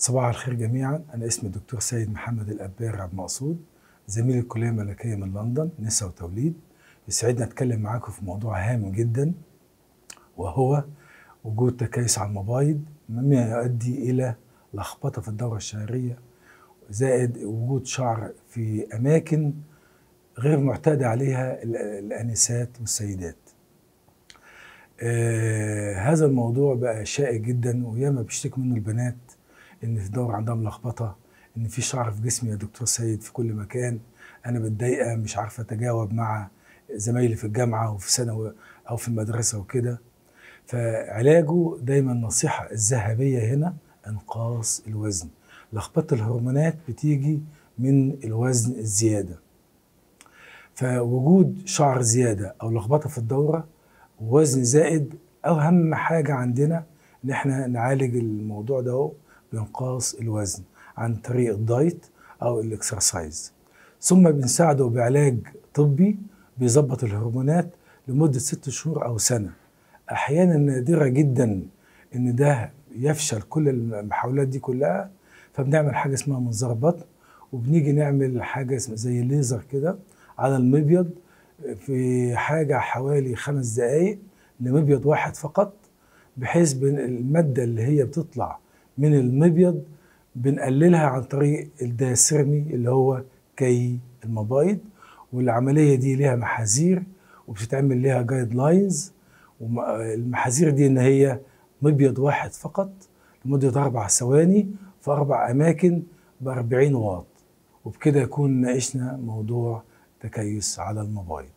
صباح الخير جميعا أنا اسمي الدكتور سيد محمد الأبار عبد المقصود زميل الكلية الملكية من لندن نساء وتوليد يسعدني أتكلم معاكم في موضوع هام جدا وهو وجود تكيس على المبايض مما يؤدي إلى لخبطة في الدورة الشهرية زائد وجود شعر في أماكن غير معتاد عليها ال- الآنسات والسيدات آه هذا الموضوع بقى شائع جدا وياما بيشتكي منه البنات ان في الدورة عندها ملخبطة ان في شعر في جسمي يا دكتور سيد في كل مكان انا متضايقة مش عارفة اتجاوب مع زمايلي في الجامعة وفي ثانوي او في المدرسة وكده فعلاجه دايما النصيحة الذهبية هنا انقاص الوزن لخبطة الهرمونات بتيجي من الوزن الزيادة فوجود شعر زيادة أو لخبطة في الدورة ووزن زائد أهم حاجة عندنا إن إحنا نعالج الموضوع ده هو بإنقاص الوزن عن طريق الدايت أو الإكسرسايز ثم بنساعده بعلاج طبي بيظبط الهرمونات لمدة ست شهور أو سنة أحيانا نادرة جدا إن ده يفشل كل المحاولات دي كلها فبنعمل حاجة اسمها منظار بطن وبنيجي نعمل حاجة اسمها زي ليزر كده على المبيض في حاجة حوالي خمس دقايق لمبيض واحد فقط بحيث بن المادة اللي هي بتطلع من المبيض بنقللها عن طريق الدايسيرمي اللي هو كي المبايض والعملية دي ليها محاذير وبتتعمل ليها جايد لاينز والمحاذير دي ان هي مبيض واحد فقط لمدة أربع ثواني في أربع أماكن ب 40 واط وبكده يكون ناقشنا موضوع تكيس على الموبايل